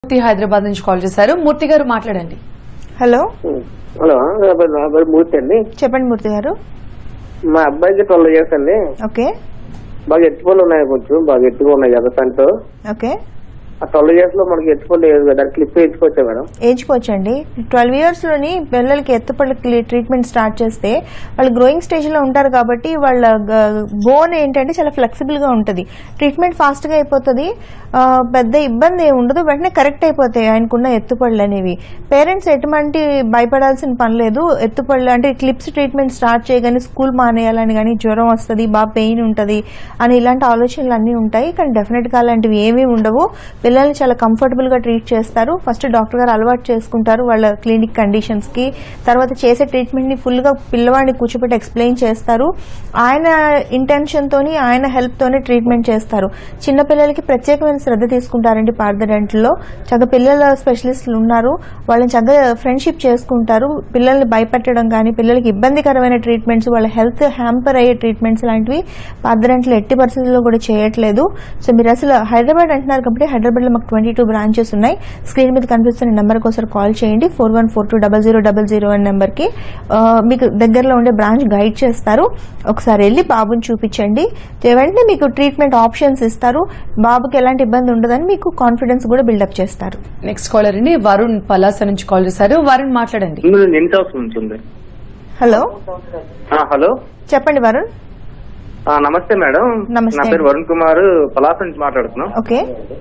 మూర్తి హైదరాబాద్ నుంచి కాల్ చేశారు మూర్తి గారు మాట్లాడండి హలో హలో నా పేరు- నా పేరు మూర్తి అండి చెప్పండి మూర్తి గారు మా అబ్బాయికి ట్వెల్వ్ ఇయర్స్ అండి ఓకే బాగా ఎత్తుపళ్ళు ఉన్నాయి కొంచెం బాగా ఎత్తుగా ఉన్నాయి కదా సంతో ఓకే ఆ ట్వెల్వ్ ఇయర్స్ లో మనకి ఎత్తుపళ్ళు లేదు కదా క్లిప్ వేయించుకోవచ్చా మేడం ఏజ్కోవచ్చండి ట్వెల్వ్ ఇయర్స్లోని పిల్లలకి ఎత్తుపళ్ళకి ట్రీట్మెంట్ స్టార్ట్ చేస్తే వాళ్ళు గ్రోయింగ్ స్టేజ్లో ఉంటారు కాబట్టి వాళ్ళ బోన్ ఏంటంటే చాలా ఫ్లెక్సిబుల్గా ఉంటుంది ట్రీట్మెంట్ ఫాస్ట్గా అయిపోతుంది ఆ, పెద్ద ఇబ్బంది ఏమి ఉండదు వెంటనే కరెక్ట్ అయిపోతాయి ఆయనకున్న ఎత్తుపళ్ళు అనేవి పేరెంట్స్ ఎటువంటి భయపడాల్సిన పని లేదు ఎత్తుపళ్ళు అంటే క్లిప్స్ ట్రీట్మెంట్ స్టార్ట్ చేయగానే స్కూల్ మానేయాలని కానీ జ్వరం వస్తుంది బాగా పెయిన్ ఉంటుంది అని ఇలాంటి ఆలోచనలు అన్నీ ఉంటాయి కానీ డెఫినెట్గా అలాంటివి ఏమీ ఉండవు పిల్లల్ని చాలా కంఫర్టబుల్గా ట్రీట్ చేస్తారు ఫస్ట్ డాక్టర్ గారు అలవాటు చేసుకుంటారు వాళ్ళ క్లినిక్ కండిషన్స్కి తర్వాత చేసే ట్రీట్మెంట్ని ఫుల్గా పిల్లవాడిని కూర్చోబెట్టి ఎక్స్ప్లెయిన్ చేస్తారు ఆయన ఇంటెన్షన్తోని ఆయన హెల్ప్తోనే ట్రీట్మెంట్ చేస్తారు చిన్న పిల్లలకి ప్రత్యేకమైన శ్రద్ధ తీసుకుంటారండి పార్థడెంట్లో చక్కగా పిల్లల స్పెషలిస్టులు ఉన్నారు వాళ్ళని చక్కగా ఫ్రెండ్షిప్ చేసుకుంటారు పిల్లల్ని భయపెట్టడం కానీ పిల్లలకి ఇబ్బందికరమైన ట్రీట్మెంట్స్ వాళ్ళ హెల్త్ హ్యాంపర్ అయ్యే ట్రీట్మెంట్స్ లాంటివి పార్థడెంట్లో ఎట్టి పరిస్థితుల్లో కూడా చేయట్లేదు సో మీరు అసలు హైదరాబాద్ అంటున్నారు కాబట్టి హైదరాబాద్లో మాకు ట్వంటీ టూ బ్రాంచెస్ ఉన్నాయి స్క్రీన్ మీద కనిపిస్తున్న నెంబర్కి ఒకసారి కాల్ చేయండి four one four two double zero double zero అనే నెంబర్కి ఆ, మీకు దగ్గరలో ఉండే బ్రాంచ్ గైడ్ చేస్తారు ఒకసారి వెళ్ళి బాబుని చూపించండి వెంటనే మీకు ట్రీట్మెంట్ ఆప్షన్స్ ఇస్తారు బాబుకి ఎలాంటి ఇబ్బంది ఉండదని మీకు కాన్ఫిడెన్స్ కూడా బిల్డప్ చేస్తారు నెక్స్ట్ కాలర్ అండి వరుణ్ పలాస నుంచి కాల్ చేశారు వరుణ్ మాట్లాడండి ఇందులో ఎన్ని సంవత్సరం నుంచి ఉంది హలో ఆ, హలో చెప్పండి వరుణ్ ఆ, నమస్తే మేడం నమస్తే. నా పేరు వరుణ్ కుమార్ పలాస నుంచి మాట్లాడుతున్నాం ఓకే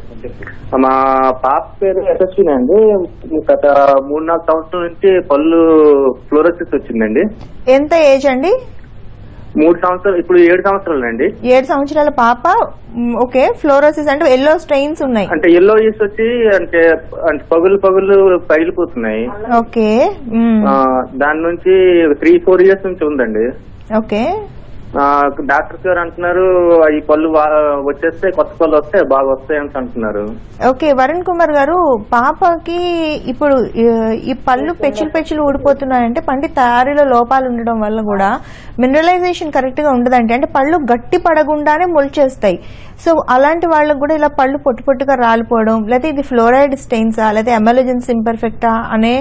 మా పాప పేరు యశస్విని అండి గత మూడు నాలుగు సంవత్సరాల నుంచి పళ్ళు ఫ్లోరోసిస్ వచ్చిందండి ఎంత ఏజ్ అండి మూడు సంవత్సరాలు ఇప్పుడు ఏడు సంవత్సరాలు అండి ఏడు సంవత్సరాల పాప మ్, ఓకే ఫ్లోరోసిస్ అంటే ఎల్లో స్ట్రెయిన్స్ ఉన్నాయి అంటే ఎల్లో ఇస్ వచ్చి అంటే అంటే పగులు పగులు పగిలిపోతున్నాయి ఓకే మ్, ఆ, దాని నుంచి త్రీ ఫోర్ ఇయర్స్ నుంచి ఉందండి ఓకే ఆ, డాక్టర్స్ గారు అంటున్నారు ఈ పళ్ళు వా- వచ్చేస్తే కొత్త పళ్ళు వస్తే బాగా వస్తాయి అని అంటున్నారు ఓకే వరుణ్ కుమార్ గారు పాపకి ఇప్పుడు ఈ- ఈ పళ్ళు పెచ్చులు పెచ్చులు ఊడిపోతున్నాయంటే పంటి తయారీలో లోపాలు ఉండడం వల్ల కూడా మినరలైజేషన్ కరెక్ట్ గా ఉండదండి అంటే పళ్ళు గట్టి పడకుండానే మొలిచేస్తాయి సో అలాంటి వాళ్ళకు కూడా ఇలా పళ్ళు పొట్టు పొట్టుగా రాలిపోవడం లేకపోతే ఇది ఫ్లోరైడ్ స్టెయిన్సా లేకపోతే ఎమర్జెన్స్ ఇంపర్ఫెక్టా అనే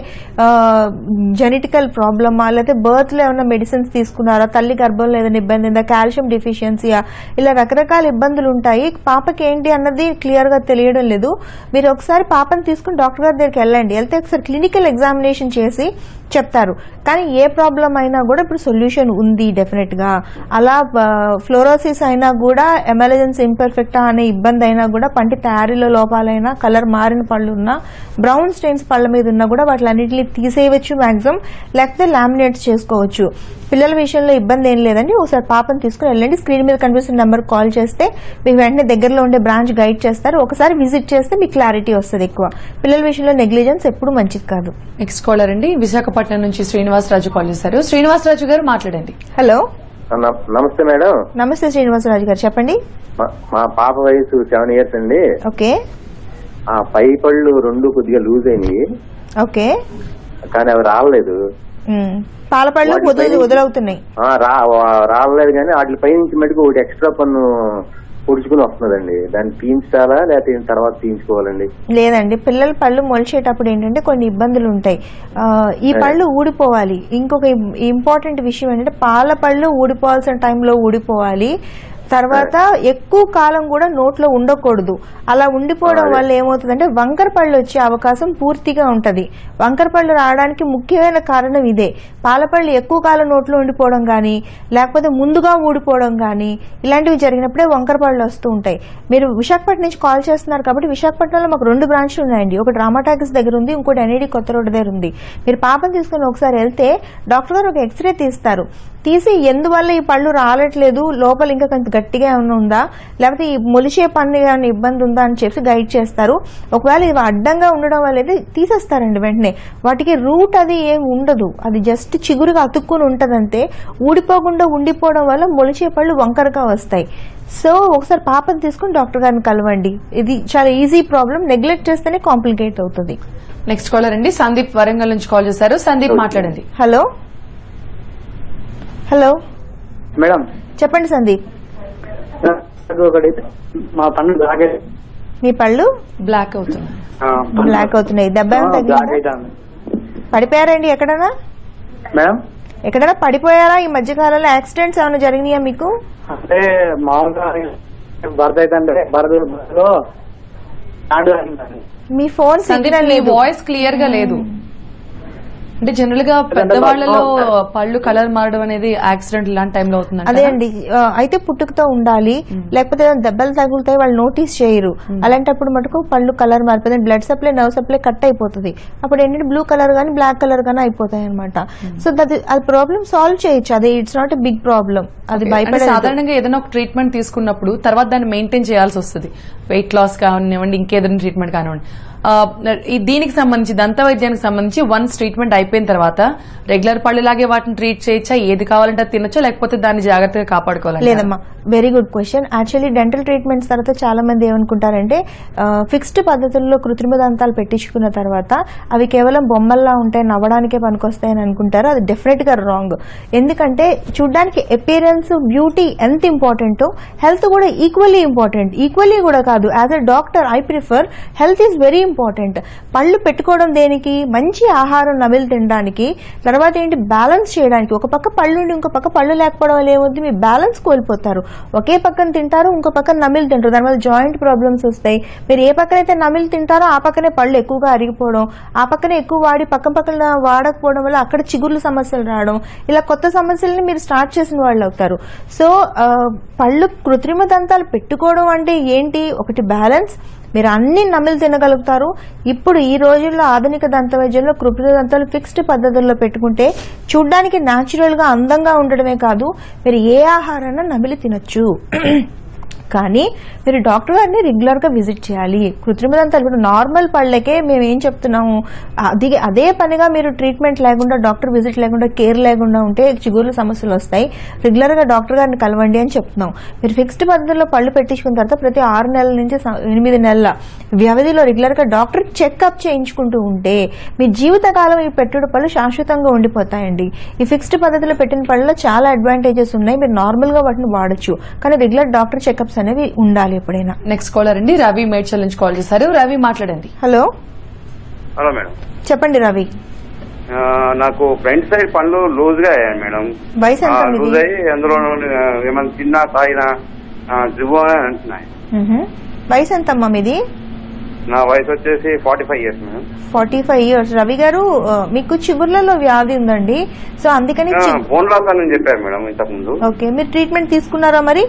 జెనెటికల్ ప్రాబ్లమా లేకపోతే బర్త్ లో ఏమైనా మెడిసిన్స్ తీసుకున్నారా తల్లి గర్భంలో ఏదైనా ఇబ్బంది ఉందా కాల్షియం డిఫిషియన్సీయా ఇలా రకరకాల ఇబ్బందులు ఉంటాయి పాపకి ఏంటి అన్నది క్లియర్ గా తెలియడం లేదు మీరు ఒకసారి పాపని తీసుకుని డాక్టర్ గారి దగ్గరికి వెళ్ళండి వెళ్తే ఒకసారి క్లినికల్ ఎగ్జామినేషన్ చేసి చెప్తారు కానీ ఏ ప్రాబ్లం అయినా కూడా ఇప్పుడు సొల్యూషన్ ఉంది డెఫినెట్ గా అలా ఫ్లోరోసిస్ అయినా కూడా ఎమర్జెన్స్ ఇంపర్ఫెక్టా అనే ఇబ్బంది అయినా కూడా పంటి తయారీలో లోపాలైనా కలర్ మారిన పళ్ళు ఉన్నా బ్రౌన్ స్టెయిన్స్ పళ్ళ మీద ఉన్నా కూడా వాటిలన్నింటినీ తీసేయవచ్చు మాక్సిమం లేకపోతే లామినేట్స్ చేసుకోవచ్చు పిల్లల విషయంలో ఇబ్బంది ఏం లేదండి ఒకసారి పాపను తీసుకుని వెళ్ళండి స్క్రీన్ మీద కనిపిస్తున్న నెంబర్ కాల్ చేస్తే మీకు వెంటనే దగ్గరలో ఉండే బ్రాంచ్ గైడ్ చేస్తారు ఒకసారి విజిట్ చేస్తే మీకు క్లారిటీ వస్తుంది ఎక్కువ పిల్లల విషయంలో నెగ్లిజెన్స్ ఎప్పుడు మంచిది కాదు నెక్స్ట్ కాలర్ అండి విశాఖపట్నం నుంచి శ్రీనివాసరాజు కాల్ చేశారు శ్రీనివాసరాజు గారు మాట్లాడండి హలో న- నమస్తే మేడం నమస్తే శ్రీనివాసరాజు గారు చెప్పండి మా- మా పాప వయసు సెవెన్ ఇయర్స్ అండి ఓకే ఆ పై పళ్ళు రెండు కొద్దిగా లూజ్ అయినాయి ఓకే కానీ అవి రాలేదు మ్. పాలపళ్ళు వాటి వదులు పైన- వదులవుతున్నాయి ఆ, రా వా- రాలేదు కానీ వాటి పై నుంచి మటుకు ఒకటి ఎక్స్ట్రా పన్ను పొడుచుకుని వస్తున్నదండి దాన్ని తీయించాలా లేకపోతే దీని తర్వాత తీయించుకోవాలండి లేదండి పిల్లల పళ్ళు మొలిచేటప్పుడు ఏంటంటే కొన్ని ఇబ్బందులు ఉంటాయి ఆ, ఈ పళ్ళు ఊడిపోవాలి ఇంకొక ఇంపార్టెంట్ విషయం ఏంటంటే పాల పళ్ళు ఊడిపోవాల్సిన టైంలో ఊడిపోవాలి తర్వాత ఎక్కువ కాలం కూడా నోట్లో ఉండకూడదు అలా ఉండిపోవడం వల్ల ఏమవుతుందంటే వంకర పళ్ళు వచ్చే అవకాశం పూర్తిగా ఉంటది వంకర పళ్ళు రావడానికి ముఖ్యమైన కారణం ఇదే పాలపళ్ళు ఎక్కువ కాలం నోట్లో ఉండిపోవడం కానీ లేకపోతే ముందుగా ఊడిపోవడం కానీ ఇలాంటివి జరిగినప్పుడే వంకర పళ్ళు వస్తూ ఉంటాయి మీరు విశాఖపట్నం నుంచి కాల్ చేస్తున్నారు కాబట్టి విశాఖపట్నంలో మాకు రెండు బ్రాంచ్లు ఉన్నాయండి ఒకటి రామాటాకిస్ దగ్గర ఉంది ఇంకోటి ఎన్ఐడి కొత్త రోడ్డు దగ్గర ఉంది మీరు పాపను తీసుకుని ఒకసారి వెళ్తే డాక్టర్ గారు ఒక ఎక్స్రే తీస్తారు తీసి ఎందువల్ల ఈ పళ్ళు రాలట్లేదు లోపల ఇంకా కొంత గట్టిగా ఏమైనా ఉందా లేకపోతే ఈ మొలిచే పన్ను ఏమైనా ఇబ్బంది ఉందా అని చెప్పి గైడ్ చేస్తారు ఒకవేళ ఇవి అడ్డంగా ఉండడం వల్ల అయితే తీసేస్తారండి వెంటనే వాటికి రూట్ అది ఏం ఉండదు అది జస్ట్ చిగురుగా అతుక్కుని ఉంటదంతే ఊడిపోకుండా ఉండిపోవడం వల్ల మొలిచే పళ్ళు వంకరగా వస్తాయి సో ఒకసారి పాపను తీసుకుని డాక్టర్ గారిని కలవండి ఇది చాలా ఈజీ ప్రాబ్లం నెగ్లెక్ట్ చేస్తేనే కాంప్లికేట్ అవుతుంది నెక్స్ట్ కాలర్ అండి సందీప్ వరంగల్ నుంచి కాల్ చేశారు సందీప్ మాట్లాడండి హలో హలో మేడం చెప్పండి సందీప్ నాకు ఒకటి మా పన్ను బాగా మీ పళ్ళు బ్లాక్ అవుతుంది బ్లాక్ అవుతున్నాయి దెబ్బ ఏమైనా బ్లాక్ తగిలిందా అవుతుంది పడిపోయారండి ఎక్కడైనా మేడం ఎక్కడైనా పడిపోయారా ఈ మధ్య కాలంలో యాక్సిడెంట్స్ ఏమైనా జరిగినాయా మీకు అంటే మామూలుగా భర్త అయితే భరత బస్సులో స్టాండ్ అయిందండి. మీ ఫోన్ సందీప్ సిగ్నల్ నీ లేదు వాయిస్ క్లియర్ గా లేదు అంటే జనరల్ గా పెద్దవాళ్లలో పళ్ళు కలర్ మారడం అనేది యాక్సిడెంట్ ఇలాంటి టైంలో అవుతుంది అదే అండి ఆ, అయితే పుట్టుకతో ఉండాలి లేకపోతే ఏదైనా దెబ్బలు తగులుతాయి వాళ్ళు నోటీస్ చేయరు అలాంటప్పుడు మటుకు పళ్ళు కలర్ మారిపోతుంది blood supply nerve supply cut అయిపోతుంది అప్పుడు ఏంటంటే బ్లూ కలర్ గానీ బ్లాక్ కలర్ గానీ అయిపోతాయి అనమాట సో దట్ అది ప్రాబ్లం సాల్వ్ చేయొచ్చు అది it's not a big problem అది అంటే భయపడే సాధారణంగా ఏదైనా ఒక ట్రీట్మెంట్ తీసుకున్నప్పుడు తర్వాత దాన్ని మెయింటైన్ చేయాల్సి వస్తుంది వెయిట్ లాస్ కానివ్వండి ఇంకేదైనా ట్రీట్మెంట్ కానివ్వండి ఆ, ఈ దీనికి సంబంధించి దంత వైద్యానికి సంబంధించి వన్స్ ట్రీట్మెంట్ అయిపోయిన తర్వాత రెగ్యులర్ పళ్ళులాగే వాటిని ట్రీట్ చేయొచ్చా ఏది కావాలంటే అది తినొచ్చా లేకపోతే దాన్ని జాగ్రత్తగా కాపాడుకోవాలి లేదమ్మా very good question actually dental treatments తర్వాత చాలా మంది ఏమనుకుంటారంటే ఫిక్స్డ్ పద్ధతుల్లో కృత్రిమ దంతాలు పెట్టించుకున్న తర్వాత అవి కేవలం బొమ్మల్లా ఉంటాయి నవ్వడానికే పనికొస్తాయని అనుకుంటారు అది డెఫినెట్ గా రాంగ్ ఎందుకంటే చూడ్డానికి అపియరెన్స్ బ్యూటీ ఎంత ఇంపార్టెంటో హెల్త్ కూడా ఈక్వల్లీ ఇంపార్టెంట్ ఈక్వల్లీ కూడా కాదు as a doctor I prefer health is very important పళ్ళు పెట్టుకోవడం దేనికి మంచి ఆహారం నమిలి తినడానికి తర్వాత ఏంటి బ్యాలెన్స్ చేయడానికి ఒక పక్క పళ్ళు ఉండి ఇంకో పక్క పళ్ళు లేకపోవడం వల్ల ఏమవుతుంది మీ బ్యాలెన్స్ కోల్పోతారు ఒకే పక్కన తింటారు ఇంకో పక్కన నమిలి తింటారు దానివల్ల జాయింట్ ప్రాబ్లమ్స్ వస్తాయి మీరు ఏ పక్కన అయితే నమిలి తింటారో ఆ పక్కనే పళ్ళు ఎక్కువగా అరిగిపోవడం ఆ పక్కనే ఎక్కువ వాడి పక్క పక్కన వాడకపోవడం వల్ల అక్కడ చిగుర్ల సమస్యలు రావడం ఇలా కొత్త సమస్యల్ని మీరు స్టార్ట్ చేసిన వాళ్ళు అవుతారు సో ఆ, పళ్ళు కృత్రిమ దంతాలు పెట్టుకోవడం అంటే ఏంటి ఒకటి బ్యాలెన్స్ మీరు అన్ని నమిలి తినగలుగుతారు ఇప్పుడు ఈ రోజుల్లో ఆధునిక దంత వైద్యంలో కృత్రిమ దంతాలు ఫిక్స్డ్ పద్ధతుల్లో పెట్టుకుంటే చూడ్డానికి న్యాచురల్ గా అందంగా ఉండడమే కాదు మీరు ఏ ఆహారాన్ని నమిలి తినొచ్చు కానీ మీరు డాక్టర్ గారిని రెగ్యులర్ గా విజిట్ చేయాలి కృత్రిమ దంతాలు ఇప్పుడు నార్మల్ పళ్ళకే మేము ఏం చెప్తున్నాము అది అదే పనిగా మీరు ట్రీట్మెంట్ లేకుండా డాక్టర్ విజిట్ లేకుండా కేర్ లేకుండా ఉంటే చిగుర్ల సమస్యలు వస్తాయి రెగ్యులర్ గా డాక్టర్ గారిని కలవండి అని చెప్తున్నాం మీరు ఫిక్స్డ్ పద్ధతిలో పళ్ళు పెట్టించుకున్న తర్వాత ప్రతి ఆరు నెలల నుంచి స- ఎనిమిది నెలల వ్యవధిలో రెగ్యులర్ గా డాక్టర్ చెకప్ చేయించుకుంటూ ఉంటే మీ జీవితకాలం ఈ పెట్టుడు పళ్ళు శాశ్వతంగా ఉండిపోతాయండి ఈ ఫిక్స్డ్ పద్ధతిలో పెట్టిన పళ్ళలో చాలా అడ్వాంటేజెస్ ఉన్నాయి మీరు నార్మల్ గా వాటిని వాడచ్చు కానీ రెగ్యులర్ డాక్టర్ చెకప్స్ అనేవి ఉండాలి ఎప్పుడైనా నెక్స్ట్ కాలర్ అండి రవి మేడ్చల్ నుంచి కాల్ చేశారు రవి మాట్లాడండి హలో హలో మేడం చెప్పండి రవి ఆ, నాకు ఫ్రంట్ సైడ్ పళ్ళు లూజ్ గా అయ్యాయి మేడం వయసు ఎంత మీది? లూజ్ అయ్యి అందులో ఆ, ఏమైనా తిన్నా తాగినా జివ్వు అని అంటున్నాయి మ్హూ. వయసు ఎంతమ్మా మీది నా వయసు వచ్చేసి forty five years madam forty five years Ravi garu ఆ, మీకు చిగుర్లలో వ్యాధి ఉందండి సో అందుకని చి- ఫోన్ లాస్ అని చెప్పారు మేడం ఇంతకు ముందు ఓకే మీరు ట్రీట్మెంట్ తీసుకున్నారా మరి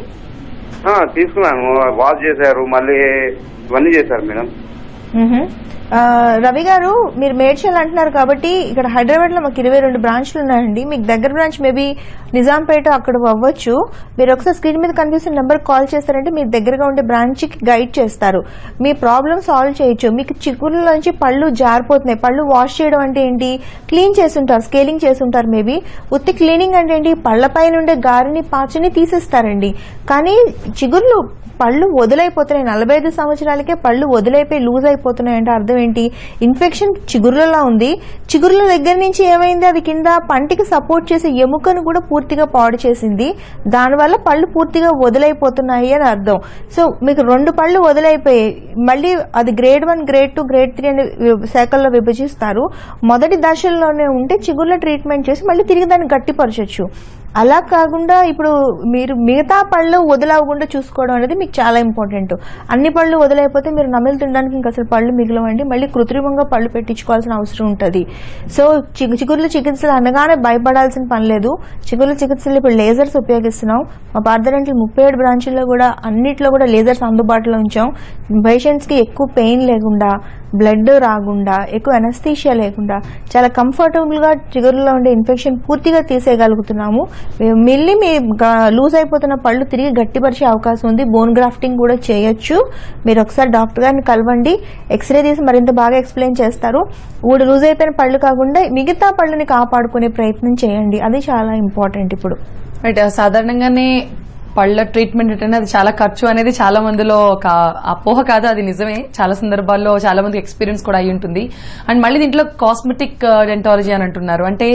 ఆ, తీసుకున్నాను వాష్ చేశారు మళ్ళీ ఇవన్నీ చేశారు మేడం మ్హూ. ఆ, రవి గారు మీరు మేడ్చల్ అంటున్నారు కాబట్టి ఇక్కడ హైదరాబాద్ లో మాకు ఇరవై రెండు బ్రాంచ్లు ఉన్నాయండి మీకు దగ్గర బ్రాంచ్ మేబీ నిజాంపేట అక్కడ అవ్వచ్చు మీరు ఒకసారి స్క్రీన్ మీద కనిపిస్తున్న నెంబర్ కాల్ చేస్తారంటే మీ దగ్గరగా ఉండే బ్రాంచ్ కి గైడ్ చేస్తారు మీ ప్రాబ్లమ్ సాల్వ్ చేయొచ్చు మీకు చిక్కుల్లోంచి పళ్ళు జారిపోతున్నాయి పళ్ళు వాష్ చేయడం అంటే ఏంటి క్లీన్ చేస్తుంటారు స్కేలింగ్ చేస్తుంటారు మేబీ ఉత్తి క్లీనింగ్ అంటే ఏంటి పళ్ళ పైన ఉండే గారిని పాచుని తీసేస్తారండి కానీ చిగుర్లు పళ్ళు వదిలైపోతున్నాయి నలభై ఐదు సంవత్సరాలకే పళ్ళు వదిలైపోయి లూజ్ అయిపోతున్నాయి అంటే అర్థం ఏంటి ఇన్ఫెక్షన్ చిగుర్లలో ఉంది చిగుర్ల దగ్గర నుంచి ఏమైంది అది కింద పంటికి సపోర్ట్ చేసే ఎముకను కూడా పూర్తిగా పాడు చేసింది దానివల్ల పళ్ళు పూర్తిగా వదిలైపోతున్నాయి అని అర్థం సో మీకు రెండు పళ్ళు వదిలైపోయాయి మళ్ళీ అది grade one grade two grade three అనే వి- శాఖల్లో విభజిస్తారు మొదటి దశల్లోనే ఉంటే చిగుర్ల ట్రీట్మెంట్ చేసి మళ్ళీ తిరిగి దాన్ని గట్టిపరచొచ్చు అలా కాకుండా ఇప్పుడు మీరు మిగతా పళ్ళు వదిలవకుండా చూసుకోవడం అనేది మీకు చాలా ఇంపార్టెంట్ అన్ని పళ్ళు వదిలైపోతే మీరు నమిలి తినడానికి ఇంకా అసలు పళ్ళు మిగిలవండి మళ్ళీ కృత్రిమంగా పళ్ళు పెట్టించుకోవాల్సిన అవసరం ఉంటుంది సో చిగు చిగుర్ల చికిత్సలు అనగానే భయపడాల్సిన పని లేదు చిగుర్ల చికిత్సలు ఇప్పుడు లేజర్స్ ఉపయోగిస్తున్నాం మా పార్థరెంట్లు ముప్పై ఏడు బ్రాంచుల్లో కూడా అన్నిట్లో కూడా లేజర్స్ అందుబాటులో ఉంచాం పేషెంట్స్కి ఎక్కువ పెయిన్ లేకుండా బ్లడ్ రాకుండా ఎక్కువ అనస్థీషియా లేకుండా చాలా కంఫర్టబుల్గా చిగురులో ఉండే ఇన్ఫెక్షన్ పూర్తిగా తీసేయగలుగుతున్నాము మిల్లి మీ లూజ్ అయిపోతున్న పళ్ళు తిరిగి గట్టిపరిచే అవకాశం ఉంది బోన్ గ్రాఫ్టింగ్ కూడా చేయొచ్చు మీరు ఒకసారి డాక్టర్ గారిని కలవండి ఎక్స్రే తీసి మరింత బాగా ఎక్స్ప్లెయిన్ చేస్తారు ఊడు లూజ్ అయిపోయిన పళ్ళు కాకుండా మిగతా పళ్ళని కాపాడుకునే ప్రయత్నం చేయండి అది చాలా ఇంపార్టెంట్ ఇప్పుడు రైట్ సాధారణంగానే పళ్ళ ట్రీట్మెంట్ అంటే అది చాలా ఖర్చు అనేది చాలా మందిలో ఒక అపోహ కాదు అది నిజమే చాలా సందర్భాల్లో చాలా మంది ఎక్స్పీరియన్స్ కూడా అయి ఉంటుంది అండ్ మళ్ళీ దీంట్లో కాస్మెటిక్ డెంటాలజీ అని అంటున్నారు అంటే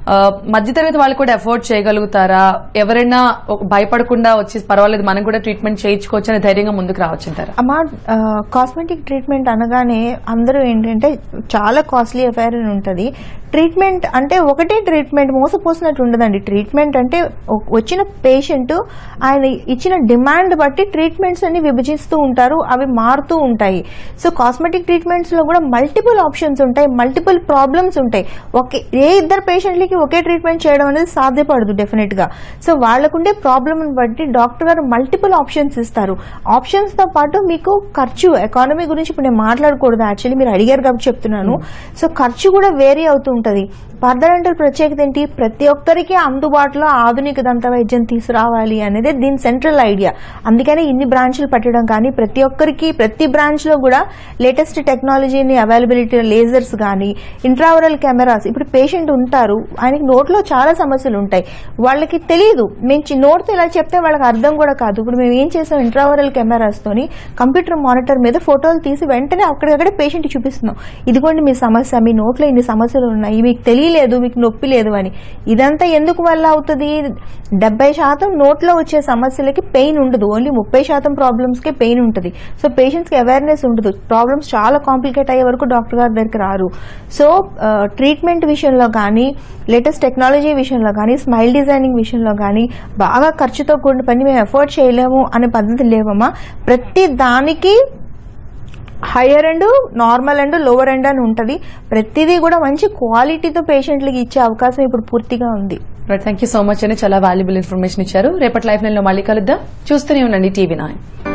ఆ, మధ్యతరగతి వాళ్ళు కూడా ఎఫోర్డ్ చేయగలుగుతారా ఎవరైనా ఒక- భయపడకుండా వచ్చి పర్వాలేదు మనం కూడా ట్రీట్మెంట్ చేయించుకోవచ్చు అనే ధైర్యంగా ముందుకు రావచ్చు అంటారా అమ్మా కాస్మెటిక్ ట్రీట్మెంట్ అనగానే అందరూ ఏంటంటే చాలా కాస్ట్లీ అఫైర్ అని ఉంటుంది ట్రీట్మెంట్ అంటే ఒకటే ట్రీట్మెంట్ మోసపోసినట్టు ఉండదండి ట్రీట్మెంట్ అంటే ఒ- వచ్చిన పేషెంట్ ఆయన ఇచ్చిన డిమాండ్ బట్టి ట్రీట్మెంట్స్ అన్ని విభజిస్తూ ఉంటారు అవి మారుతూ ఉంటాయి సో కాస్మెటిక్ ట్రీట్మెంట్స్ లో కూడా మల్టిపుల్ ఆప్షన్స్ ఉంటాయి మల్టిపుల్ ప్రాబ్లమ్స్ ఉంటాయి ఒకే ఏ ఇద్దరు పేషెంట్లకి ఒకే ట్రీట్మెంట్ చేయడం అనేది సాధ్యపడదు డెఫినెట్ గా సో వాళ్ళకుండే ప్రాబ్లమ్ బట్టి డాక్టర్ గారు మల్టిపుల్ ఆప్షన్స్ ఇస్తారు ఆప్షన్స్ తో పాటు మీకు ఖర్చు ఎకానమీ గురించి ఇప్పుడు నేను మాట్లాడకూడదు యాక్చువల్లీ మీరు అడిగారు కాబట్టి చెప్తున్నాను సో ఖర్చు కూడా వేరీ అవుతూ ఉంటది ఫర్దర్ అంటే ప్రత్యేకత ఏంటి ప్రతి ఒక్కరికి అందుబాటులో ఆధునిక దంత వైద్యం తీసుకురావాలి అనేది దీని సెంట్రల్ ఐడియా అందుకనే ఇన్ని బ్రాంచ్లు పెట్టడం కానీ ప్రతి ఒక్కరికి ప్రతి బ్రాంచ్ లో కూడా లేటెస్ట్ టెక్నాలజీని అవైలబిలిటీ లేజర్స్ కానీ ఇంట్రావరల్ కెమెరాస్ ఇప్పుడు పేషెంట్ ఉంటారు ఆయనకి నోట్లో చాలా సమస్యలు ఉంటాయి వాళ్ళకి తెలియదు మేము చి- నోట్తో ఇలా చెప్తే వాళ్ళకి అర్థం కూడా కాదు ఇప్పుడు మేము ఏం చేసాం ఇంట్రావరల్ కెమెరాస్ తోని కంప్యూటర్ మానిటర్ మీద ఫోటోలు తీసి వెంటనే అక్కడికక్కడే పేషెంట్ చూపిస్తున్నాం ఇదిగోండి మీ సమస్య మీ నోట్లో ఇన్ని సమస్యలు ఉన్నాయి మీకు తెలియలేదు మీకు నొప్పి లేదు అని ఇదంతా ఎందుకు వల్ల అవుతుంది డెబ్బై శాతం నోట్లో వచ్చే సమస్యలకి పెయిన్ ఉండదు ఓన్లీ ముప్పై శాతం ప్రాబ్లమ్స్ కి పెయిన్ ఉంటుంది సో పేషెంట్స్ కి అవేర్నెస్ ఉండదు ప్రాబ్లమ్స్ చాలా కాంప్లికేట్ అయ్యే వరకు డాక్టర్ గారి దగ్గరికి రారు సో ట్రీట్మెంట్ విషయంలో కానీ లేటెస్ట్ టెక్నాలజీ విషయంలో కానీ స్మైల్ డిజైనింగ్ విషయంలో కానీ బాగా ఖర్చుతో కూడిన పని మేము ఎఫోర్డ్ చేయలేము అనే పద్ధతి లేవమ్మా ప్రతి దానికి higher and normal and lower end అని ఉంటుంది ప్రతిదీ కూడా మంచి క్వాలిటీతో పేషెంట్లకి ఇచ్చే అవకాశం ఇప్పుడు పూర్తిగా ఉంది థ్యాంక్ యూ సో మచ్ అని చాలా వాల్యుబుల్ ఇన్ఫర్మేషన్ ఇచ్చారు రేపటి లైఫ్ లైన్ లో మళ్ళీ కలుద్దాం చూస్తూనే ఉండండి టీవీ నైన్